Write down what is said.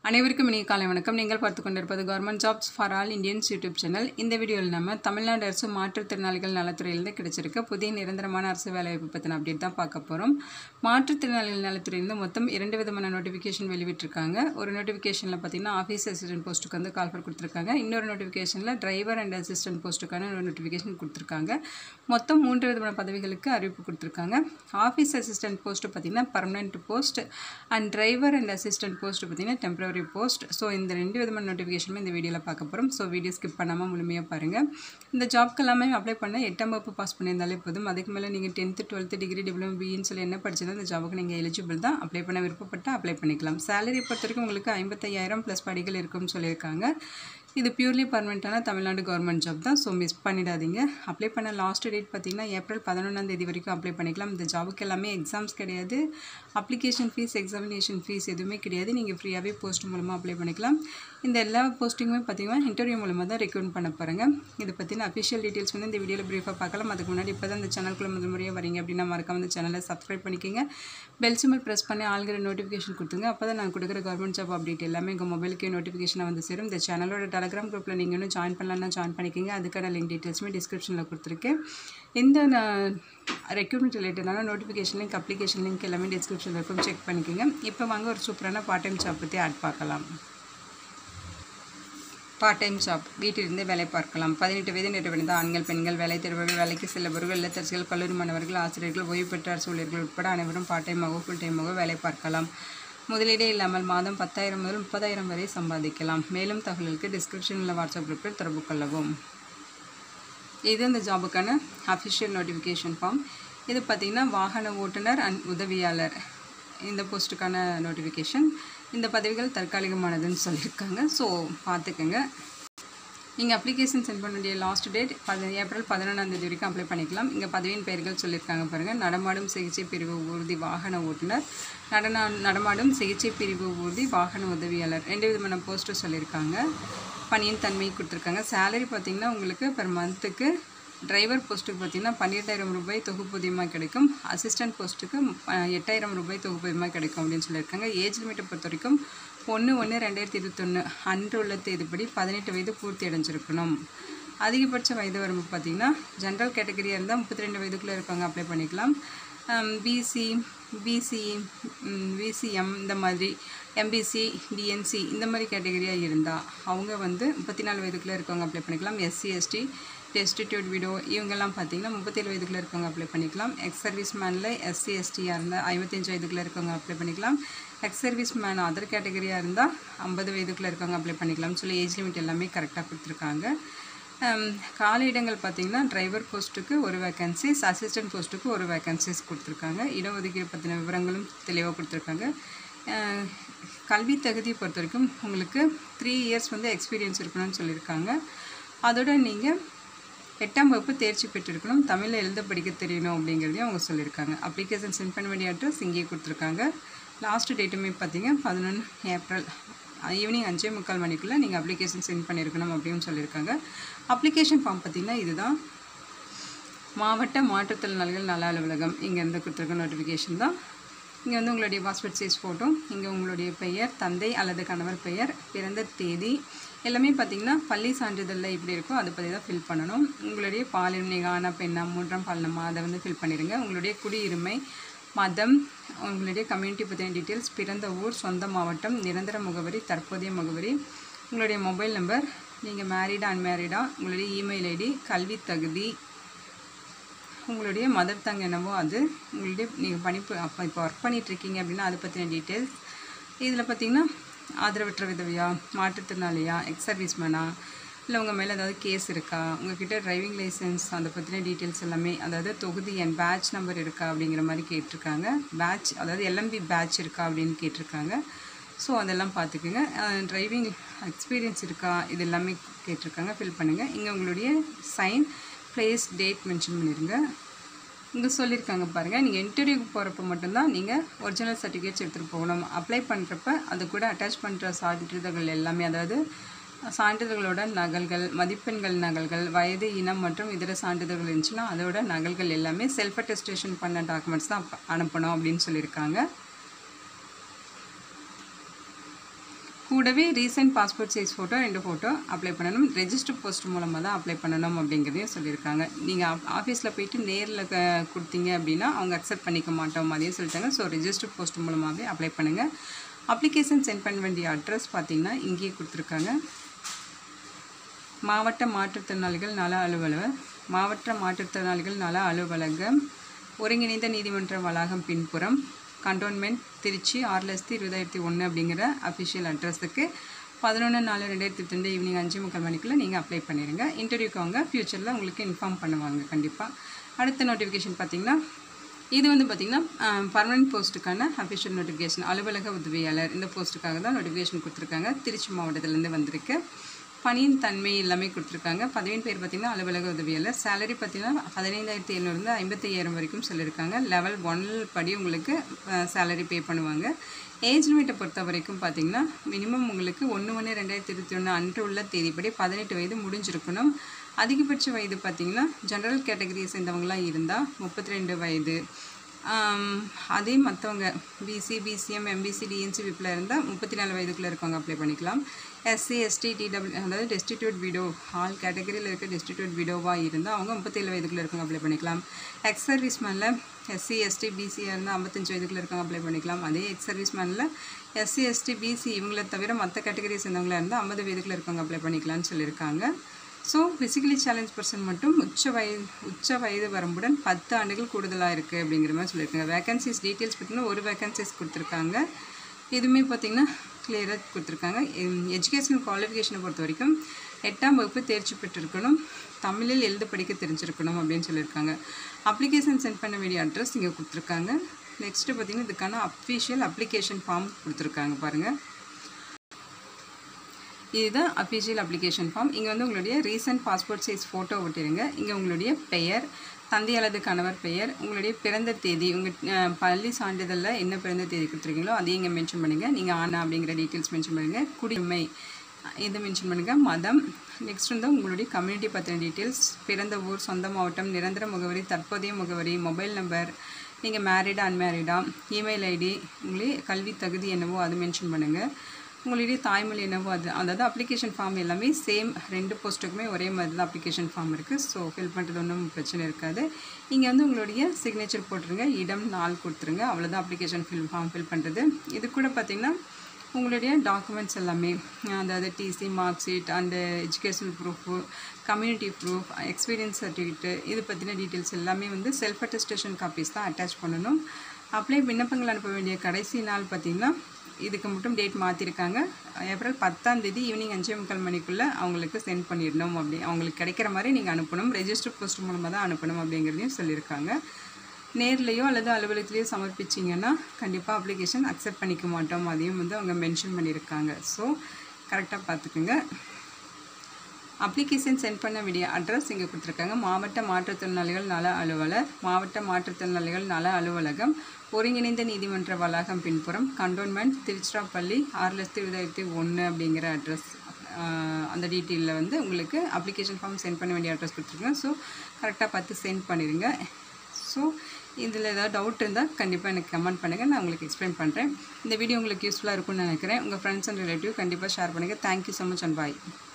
அனைவருக்கும் இனிய காலை வணக்கம் நீங்கள் பார்த்து கொண்டிருப்பது government jobs for all Indians YouTube channel இந்த வீடியோவில் நம்ம தமிழ்நாடு அரசு மாற்றுத்திறனாளிகள் நலத்துறையிலிருந்து கிடைச்சிருக்க புதிய நிரந்தரமான அரசு வேலைவாய்ப்பு பற்றின அப்டேட் தான் பார்க்க போகிறோம் மாற்றுத்திறனாளிகள் நலத்துறையிலிருந்து மொத்தம் இரண்டு விதமான நோட்டிஃபிகேஷன் வெளிவிட்டிருக்காங்க ஒரு நோட்டிஃபிகேஷனில் பார்த்தீங்கன்னா ஆஃபீஸ் அசிஸ்டன்ட் போஸ்ட்டுக்கு வந்து கால்ஃபர் கொடுத்துருக்காங்க இன்னொரு நோட்டிஃபிகேஷனில் டிரைவர் அண்ட் அசிஸ்டன்ட் போஸ்ட்டுக்கான ஒரு நோட்டிஃபிகேஷன் கொடுத்துருக்காங்க மொத்தம் மூன்று விதமான பதவிகளுக்கு அறிவிப்பு கொடுத்துருக்காங்க ஆஃபீஸ் அசிஸ்டன்ட் போஸ்ட்டு பார்த்தீங்கன்னா permanent post and driver and assistant post பார்த்தீங்கன்னா டெம்பரரி போஸ்ட் ஸோ இந்த ரெண்டு விதமான நோட்டிஃபிகேஷனும் இந்த வீடியோவில் பார்க்க போகிறோம் ஸோ வீடியோ ஸ்கிப் பண்ணாமல் முழுமையாக பாருங்கள் இந்த ஜாப்க்கு எல்லாமே அப்ளை பண்ண எட்டாம் வகுப்பு பாஸ் பண்ணியிருந்தாலே போதும் அதுக்கு மேலே நீங்கள் டென்த்து டுவெல்த்து டிகிரி டிப்ளமோ பிஇன்னு சொல்லி என்ன படிச்சதோ இந்த ஜாபுக்கு நீங்கள் எலிஜிபிள் தான் அப்ளை பண்ண விருப்பப்பட்டால் அப்ளை பண்ணிக்கலாம் சேலரி பொறுத்த வரைக்கும் உங்களுக்கு ஐம்பத்தையாயிரம் ப்ளஸ் படிகள் இருக்கும்னு சொல்லியிருக்காங்க இது பியூர்லி பர்மனெண்ட்டான தமிழ்நாடு கவர்மெண்ட் ஜாப் தான் ஸோ மிஸ் பண்ணிடாதீங்க அப்ளை பண்ண லாஸ்ட் டேட் பார்த்தீங்கன்னா ஏப்ரல் பதினொன்றாம் தேதி வரைக்கும் அப்ளை பண்ணிக்கலாம் இந்த ஜாபுக்கு எல்லாமே எக்ஸாம்ஸ் கிடையாது அப்ளிகேஷன் ஃபீஸ் எக்ஸாமினேஷன் ஃபீஸ் எதுவுமே கிடையாது நீங்கள் ஃப்ரீயாகவே போஸ்ட் மூலமாக அப்ளை பண்ணிக்கலாம் இந்த எல்லா போஸ்டிங்குமே பார்த்தீங்கன்னா இன்டர்வியூ மூலமாக தான் ரெக்ரூட் பண்ண போகிறாங்க இதை பற்றின அஃபிஷியல் டீட்டெயில்ஸ் வந்து இந்த வீடியோவில் ப்ரீஃபாக பார்க்கலாம் அதுக்கு முன்னாடி இப்போ தான் இந்த சேனலுக்குள்ள முதல் முறையாக வரீங்க அப்படின்னா மறக்காம இந்த சேனலை சப்ஸ்கிரைப் பண்ணிக்கோங்க பெல் சிம்பிள் ப்ரெஸ் பண்ணி ஆளுங்கிற நோட்டிஃபிகேஷன் கொடுத்துங்க அப்போ தான் நான் கொடுக்குற கவர்மெண்ட் ஜாப் அப்டேட் எல்லாமே உங்கள் மொபைலுக்கே நோட்டிஃபிகேஷனாக வந்து சேரும் இந்த சேனலோட டெலகிராம் குரூப்பில் நீங்கள் இன்னும் ஜாயின் பண்ணலாம்னா ஜாயின் பண்ணிக்கோங்க அதுக்கான லிங்க் டீட்டெயில்ஸுமே டிஸ்கிரிப்ஷனில் கொடுத்துருக்கேன் இந்த ரெக்ரூட்மெண்ட் ரிலேட்டடான நோட்டிஃபிகேஷன் லிங்க் அப்ளிகேஷன் லிங்க் எல்லாமே டிஸ்கிரிப்ஷனில் இருக்கும் செக் பண்ணிக்கோங்க இப்போ வாங்க ஒரு சூப்பரான பார்ட் டைம் ஜாப் பற்றி ஆட் பார்க்கலாம் பார்ட் டைம் ஜாப் வீட்டிலிருந்து வேலை பார்க்கலாம் பதினெட்டு வயது நிறைவடைந்த ஆண்கள் பெண்கள் வேலை தேர்வுகள் வேலைக்கு செல்லவர்கள் இல்லத்தரசிகள் கல்லூரி மாணவர்கள் ஆசிரியர்கள் ஓய்வு பெற்ற அரசு ஊழியர்கள் உட்பட அனைவரும் பார்ட் டைமாக ஃபுல் டைமாக வேலை பார்க்கலாம் முதலீடே இல்லாமல் மாதம் பத்தாயிரம் முதல் முப்பதாயிரம் வரை சம்பாதிக்கலாம் மேலும் தகவலுக்கு டிஸ்கிரிப்ஷனில் வாட்ஸ்அப் குரூப்பில் தொடர்பு கொள்ளவும் இது இந்த ஜாபுக்கான அஃபிஷியல் நோட்டிஃபிகேஷன் ஃபார்ம் இது பார்த்திங்கன்னா வாகன ஓட்டுநர் அண்ட் உதவியாளர் இந்த போஸ்ட்டுக்கான நோட்டிஃபிகேஷன் இந்த பதவிகள் தற்காலிகமானதுன்னு சொல்லியிருக்காங்க ஸோ பார்த்துக்கோங்க நீங்கள் அப்ளிகேஷன் சென்ட் பண்ண வேண்டிய லாஸ்ட் டேட் பதி ஏப்ரல் பதினொன்றாம் தேதி வரைக்கும் அப்ளை பண்ணிக்கலாம் இங்கே பதவியின் பெயர்கள் சொல்லியிருக்காங்க பாருங்கள் நடமாடும் சிகிச்சை பிரிவு ஊர்தி வாகன ஓட்டுநர் நடனா நடமாடும் சிகிச்சை பிரிவு ஊர்தி வாகன உதவியாளர் ரெண்டு விதமான போஸ்ட்டு சொல்லியிருக்காங்க பணியின் தன்மை கொடுத்துருக்காங்க சேலரி பார்த்திங்கன்னா உங்களுக்கு பெர் மந்த்துக்கு டிரைவர் போஸ்ட்டுக்கு பார்த்திங்கன்னா பன்னிரெண்டாயிரம் ரூபாய் தொகுப்பூதியமாக கிடைக்கும் அசிஸ்டன்ட் போஸ்ட்டுக்கு எட்டாயிரம் ரூபாய் தொகுப்பூதியமாக கிடைக்கும் அப்படின்னு சொல்லியிருக்காங்க ஏஜ் லிமிட்டை பொறுத்த வரைக்கும் ஒன்று ஒன்று ரெண்டாயிரத்தி இருபத்தொன்று அன்று உள்ள தேதிப்படி பதினெட்டு வயது பூர்த்தி அடைஞ்சிருக்கணும் அதிகபட்ச வயது வரம்பு பார்த்திங்கன்னா ஜென்ரல் கேட்டகரியாக இருந்தால் முப்பத்தி ரெண்டு வயதுக்குள்ளே இருக்கவங்க அப்ளை பண்ணிக்கலாம் பிசி பிசி விசிஎம் இந்த மாதிரி எம்பிசி டிஎன்சி இந்த மாதிரி கேட்டகரியாக இருந்தால் அவங்க வந்து முப்பத்தி நாலு வயதுக்குள்ளே இருக்கவங்க அப்ளை பண்ணிக்கலாம் எஸ்சி எஸ்டி டெஸ்டிடியூட் விடோ இவங்கெல்லாம் பார்த்தீங்கன்னா முப்பத்தேழு வயதுக்குள்ளே இருக்கவங்க அப்ளை பண்ணிக்கலாம் எக்ஸ் சர்வீஸ் மேனில் எஸ்சி எஸ்டியாக இருந்தால் ஐம்பத்தஞ்சு வயதுக்குள்ளே இருக்கவங்க அப்ளை பண்ணிக்கலாம் எக்ஸ் சர்வீஸ் மேன் அதர் கேட்டகரியாக இருந்தால் ஐம்பது வயதுக்குள்ளே இருக்கவங்க அப்ளை பண்ணிக்கலாம்னு சொல்லி ஏஜ் லிமிட் எல்லாமே கரெக்டாக கொடுத்துருக்காங்க காலியிடங்கள் பார்த்திங்கன்னா டிரைவர் போஸ்ட்டுக்கு ஒரு வேக்கன்சிஸ் அசிஸ்டன்ட் போஸ்ட்டுக்கு ஒரு வேக்கன்சிஸ் கொடுத்துருக்காங்க இடஒதுக்கீடு பற்றின விவரங்களும் தெளிவாக கொடுத்துருக்காங்க கல்வி தகுதியை பொறுத்த வரைக்கும் உங்களுக்கு த்ரீ இயர்ஸ் வந்து எக்ஸ்பீரியன்ஸ் இருக்கணும்னு சொல்லியிருக்காங்க அதோட நீங்கள் எட்டாம் வகுப்பு தேர்ச்சி பெற்றிருக்கணும் தமிழில் எழுத படிக்க தெரியணும் அப்படிங்கிறதையும் அவங்க சொல்லியிருக்காங்க அப்ளிகேஷன் சென்ட் பண்ண வேண்டிய அட்ரஸ் இங்கேயே கொடுத்துருக்காங்க லாஸ்ட் டேட்டுமே பார்த்தீங்க பதினொன்று ஏப்ரல் ஈவினிங் அஞ்சே முக்கால் மணிக்குள்ளே நீங்கள் அப்ளிகேஷன் சென்ட் பண்ணியிருக்கணும் அப்படின்னு சொல்லியிருக்காங்க அப்ளிகேஷன் ஃபார்ம் பார்த்திங்கன்னா இதுதான் மாவட்ட மாற்றுத்திறனாளிகள் நல அலுவலகம் இங்கேருந்து கொடுத்துருக்க நோட்டிஃபிகேஷன் தான் இங்கே வந்து உங்களுடைய பாஸ்போர்ட் சைஸ் ஃபோட்டோ இங்கே உங்களுடைய பெயர் தந்தை அல்லது கணவர் பெயர் பிறந்த தேதி எல்லாமே பார்த்திங்கன்னா பள்ளி சான்றிதழில் எப்படி இருக்கோ அதை பற்றி தான் ஃபில் பண்ணணும் உங்களுடைய பாலினம் ஆனா பெண்ணா மூன்றாம் பாலினமா அதை வந்து ஃபில் பண்ணிடுங்க உங்களுடைய குடியுரிமை மதம் உங்களுடைய கம்யூனிட்டி பற்றின டீட்டெயில்ஸ் பிறந்த ஊர் சொந்த மாவட்டம் நிரந்தர முகவரி தற்போதைய முகவரி உங்களுடைய மொபைல் நம்பர் நீங்கள் மேரீடா அன்மேரீடா உங்களுடைய இமெயில் ஐடி கல்வி தகுதி உங்களுடைய மதர் தங் என்னவோ அது உங்களுடைய நீங்கள் பணி அப்போ இப்போ ஒர்க் பண்ணிகிட்ருக்கீங்க அப்படின்னா அதை பற்றின டீட்டெயில்ஸ் இதில் பார்த்திங்கன்னா ஆதரவற்ற விதவையா மாற்றுத்திறனாளியா எக்ஸ் சர்வீஸ்மேனா இல்லை உங்கள் மேலே ஏதாவது கேஸ் இருக்கா உங்ககிட்ட டிரைவிங் லைசன்ஸ் அதை பற்றின டீட்டெயில்ஸ் எல்லாமே அதாவது தொகுதி என் பேட்ச் நம்பர் இருக்கா அப்படிங்கிற மாதிரி கேட்டிருக்காங்க பேட்ச் அதாவது எல்எம்பி பேட்ச் இருக்கா அப்படின்னு கேட்டிருக்காங்க ஸோ அதெல்லாம் பார்த்துக்குங்க டிரைவிங் எக்ஸ்பீரியன்ஸ் இருக்கா இது எல்லாமே கேட்டிருக்காங்க ஃபில் பண்ணுங்கள் இங்கே உங்களுடைய சைன் ப்ளேஸ் டேட் மென்ஷன் பண்ணிடுங்க இங்கே சொல்லியிருக்காங்க பாருங்கள் நீங்கள் இன்டர்வியூக்கு போகிறப்ப மட்டும்தான் நீங்கள் ஒரிஜினல் சர்டிஃபிகேட்ஸ் எடுத்துகிட்டு போகணும் அப்ளை பண்ணுறப்ப அது கூட அட்டாச் பண்ணுற சான்றிதழ்கள் எல்லாமே அதாவது சான்றிதழ்களோட நகல்கள் மதிப்பெண்கள் நகல்கள் வயது இனம் மற்றும் இதர சான்றிதழ்கள் இருந்துச்சுன்னா அதோட நகல்கள் எல்லாமே செல்ஃப் அட்டஸ்டேஷன் பண்ண டாக்குமெண்ட்ஸ் தான் அனுப்பணும் அப்படின்னு சொல்லியிருக்காங்க கூடவே ரீசெண்ட் பாஸ்போர்ட் சைஸ் ஃபோட்டோ ரெண்டு ஃபோட்டோ அப்ளை பண்ணணும் ரெஜிஸ்டர் போஸ்ட் மூலமாக தான் அப்ளை பண்ணணும் அப்படிங்கிறதையும் சொல்லியிருக்காங்க நீங்கள் ஆஃபீஸில் போயிட்டு நேரில் கொடுத்தீங்க அப்படின்னா அவங்க அக்செப்ட் பண்ணிக்க மாட்டோம் அதையும் சொல்லிட்டாங்க ஸோ ரெஜிஸ்டர் போஸ்ட் மூலமாகவே அப்ளை பண்ணுங்கள் அப்ளிகேஷன் சென்ட் பண்ண வேண்டிய அட்ரஸ் பார்த்தீங்கன்னா இங்கேயே கொடுத்துருக்காங்க மாவட்ட மாற்றுத்திறனாளிகள் நல அலுவலர் மாவட்ட மாற்றுத்திறனாளிகள் நல அலுவலகம் ஒருங்கிணைந்த நீதிமன்ற வளாகம் பின்புறம் கண்டோன்மெண்ட் திருச்சி ஆறு லட்சத்தி இருபதாயிரத்தி ஒன்று அப்படிங்கிற அஃபிஷியல் அட்ரஸுக்கு பதினொன்று நாலு ரெண்டாயிரத்தி ரெண்டு ஈவினிங் அஞ்சு முக்கால் மணிக்குள்ளே நீங்கள் அப்ளை பண்ணிடுங்க இன்டர்வியூக்கு அவங்க ஃப்யூச்சரில் உங்களுக்கு இன்ஃபார்ம் பண்ணுவாங்க கண்டிப்பாக அடுத்த நோட்டிஃபிகேஷன் பார்த்தீங்கன்னா இது வந்து பார்த்திங்கன்னா பர்மனன்ட் போஸ்ட்டுக்கான அஃபிஷியல் நோட்டிஃபிகேஷன் அலுவலக உதவியாளர் இந்த போஸ்ட்டுக்காக தான் நோட்டிஃபிகேஷன் கொடுத்துருக்காங்க திருச்சி மாவட்டத்திலேருந்து வந்திருக்கு பணியின் தன்மை எல்லாமே கொடுத்துருக்காங்க பதவியின் பேர் பார்த்திங்கன்னா அலுவலக உதவியாளர் சேலரி பார்த்திங்கன்னா பதினைந்தாயிரத்தி எழுநூறுந்து ஐம்பத்தி ஐயாயிரம் வரைக்கும் சொல்லியிருக்காங்க லெவல் ஒன் படி உங்களுக்கு சேலரி பே பண்ணுவாங்க ஏஜ் லிமிட்டை பொறுத்த வரைக்கும் பார்த்திங்கன்னா மினிமம் உங்களுக்கு ஒன்று ஒன்று ரெண்டாயிரத்தி இருபத்தி ஒன்று அன்று உள்ள தேதிப்படி பதினெட்டு வயது முடிஞ்சிருக்கணும் அதிகபட்ச வயது பார்த்திங்கன்னா ஜென்ரல் கேட்டகரியை சேர்ந்தவங்களாம் இருந்தால் முப்பத்தி ரெண்டு வயது ஆம், அதே மற்றவங்க பிசி பிசிஎம் எம்பிசி டிஎன்சி விப்பில் இருந்தால் முப்பத்தி நாலு வயதுக்குள்ளே இருக்கவங்க அப்ளை பண்ணிக்கலாம் எஸ்சி எஸ்டி டிடபிள்யூ அதாவது டெஸ்டிடியூட் விடோ ஆல் கேட்டகரியில் இருக்க டெஸ்டிடியூட் விடோவாக இருந்தால் அவங்க முப்பத்தேழு வயதுக்குள்ளே இருக்கவங்க அப்ளை பண்ணிக்கலாம் எக்ஸ் சர்வீஸ் மேனில் எஸ்சி எஸ்டி பிசியாக இருந்தால் ஐம்பத்தஞ்சு வயதுக்குள்ளே இருக்கவங்க அப்ளை பண்ணிக்கலாம் அதே எக்ஸ் சர்வீஸ் மேனில் எஸ்சி எஸ்டி பிசி இவங்களை தவிர மற்ற கேட்டகரியை சேர்ந்தவங்களா இருந்தால் ஐம்பது வயதுக்குள்ளே இருக்கவங்க அப்ளை பண்ணிக்கலாம்னு சொல்லியிருக்காங்க ஸோ ஃபிசிக்கலி சேலஞ்ச் பர்சன் மட்டும் உச்ச வயது உச்ச வயது வரம்புடன் பத்து ஆண்டுகள் கூடுதலாக இருக்குது அப்படிங்கிற மாதிரி சொல்லியிருக்காங்க வேகன்சிஸ் டீட்டெயில்ஸ் பார்த்தீங்கன்னா ஒரு வேகன்சிஸ் கொடுத்துருக்காங்க இதுவுமே பார்த்தீங்கன்னா கிளியராக கொடுத்துருக்காங்க எஜுகேஷன் குவாலிஃபிகேஷனை பொறுத்த வரைக்கும் எட்டாம் வகுப்பு தேர்ச்சி பெற்றிருக்கணும் தமிழில் எழுத படிக்க தெரிஞ்சிருக்கணும் அப்படின்னு சொல்லியிருக்காங்க அப்ளிகேஷன் சென்ட் பண்ண வேண்டிய அட்ரஸ் இங்கே கொடுத்துருக்காங்க நெக்ஸ்ட்டு பார்த்தீங்கன்னா இதுக்கான அஃபிஷியல் அப்ளிகேஷன் ஃபார்ம் கொடுத்துருக்காங்க பாருங்கள் இதுதான் அஃபிஷியல் அப்ளிகேஷன் ஃபார்ம் இங்கே வந்து உங்களுடைய ரீசன்ட் பாஸ்போர்ட் சைஸ் ஃபோட்டோ ஒட்டிடுங்க இங்கே உங்களுடைய பெயர் தந்தை அல்லது கணவர் பெயர் உங்களுடைய பிறந்த தேதி உங்கள் பள்ளி சான்றிதழில் என்ன பிறந்த தேதி கொடுத்துருக்கீங்களோ அதையும் இங்கே மென்ஷன் பண்ணுங்கள் நீங்கள் ஆனா அப்படிங்கிற டீட்டெயில்ஸ் மென்ஷன் பண்ணுங்கள் குடியுரிமை இதை மென்ஷன் பண்ணுங்கள் மதம் நெக்ஸ்ட் வந்து உங்களுடைய கம்யூனிட்டி பற்றின டீட்டெயில்ஸ் பிறந்த ஊர் சொந்த மாவட்டம் நிரந்தர முகவரி தற்போதைய முகவரி மொபைல் நம்பர் நீங்கள் மேரிடா அன்மேரிடா இமெயில் ஐடி உங்களுடைய கல்வி தகுதி என்னவோ அது மென்ஷன் பண்ணுங்கள் உங்களுடைய தாய்மொழி என்னவோ அது அதாவது அப்ளிகேஷன் ஃபார்ம் எல்லாமே சேம் ரெண்டு போஸ்ட்டுக்குமே ஒரே மாதிரி தான் அப்ளிகேஷன் ஃபார்ம் இருக்குது ஸோ ஃபில் பண்ணுறது ஒன்றும் பிரச்சனை இருக்காது இங்கே வந்து உங்களுடைய சிக்னேச்சர் போட்டுருங்க இடம் நாள் கொடுத்துருங்க அவ்வளோதான் அப்ளிகேஷன் ஃபில் ஃபார்ம் ஃபில் பண்ணுறது இது கூட பார்த்திங்கன்னா உங்களுடைய டாக்குமெண்ட்ஸ் எல்லாமே அதாவது TC mark sheet and educational proof community proof experience certificate இது பற்றின டீட்டெயில்ஸ் எல்லாமே வந்து செல்ஃப் அட்டஸ்டேஷன் காப்பீஸ் தான் அட்டாச் பண்ணணும் அப்ளை விண்ணப்பங்கள் அனுப்ப வேண்டிய கடைசி நாள் பார்த்திங்கன்னா இதுக்கு மட்டும் டேட் மாற்றிருக்காங்க ஏப்ரல் பத்தாம் தேதி ஈவினிங் அஞ்சே முக்கால் மணிக்குள்ளே அவங்களுக்கு சென்ட் பண்ணிடணும் அப்படி அவங்களுக்கு கிடைக்கிற மாதிரி நீங்கள் அனுப்பணும் ரெஜிஸ்டர் போஸ்ட் மூலமாக தான் அனுப்பணும் அப்படிங்கிறதையும் சொல்லியிருக்காங்க நேர்லேயோ அல்லது அலுவலகத்திலையோ சமர்ப்பிச்சிங்கன்னா கண்டிப்பாக அப்ளிகேஷன் அக்செப்ட் பண்ணிக்க மாட்டோம் அதையும் வந்து அவங்க மென்ஷன் பண்ணியிருக்காங்க ஸோ கரெக்டாக பார்த்துக்குங்க அப்ளிகேஷன் சென்ட் பண்ண வேண்டிய அட்ரஸ் இங்கே கொடுத்துருக்காங்க மாவட்ட மாற்றுத்திறனாளிகள் நல அலுவலர் மாவட்ட மாற்றுத்திறனாளிகள் நல அலுவலகம் ஒருங்கிணைந்த நீதிமன்ற வளாகம் பின்புறம் கண்டோன்மெண்ட் திருச்சிராப்பள்ளி ஆறு லட்சத்தி இருபதாயிரத்தி ஒன்று அப்படிங்கிற அட்ரஸ் அந்த டீட்டெயிலில் வந்து உங்களுக்கு அப்ளிகேஷன் ஃபார்ம் சென்ட் பண்ண வேண்டிய அட்ரஸ் கொடுத்துருக்கேன் ஸோ கரெக்டாக பார்த்து சென்ட் பண்ணிடுங்க ஸோ இதில் ஏதாவது டவுட் இருந்தால் கண்டிப்பாக எனக்கு கமெண்ட் பண்ணுங்கள் நான் உங்களுக்கு எக்ஸ்பிளைன் பண்ணுறேன் இந்த வீடியோ உங்களுக்கு யூஸ்ஃபுல்லாக இருக்கும்னு நினைக்கிறேன் உங்கள் ஃப்ரெண்ட்ஸ் அண்ட் ரிலேட்டிவ் கண்டிப்பாக ஷேர் பண்ணுங்கள் thank you so much and bye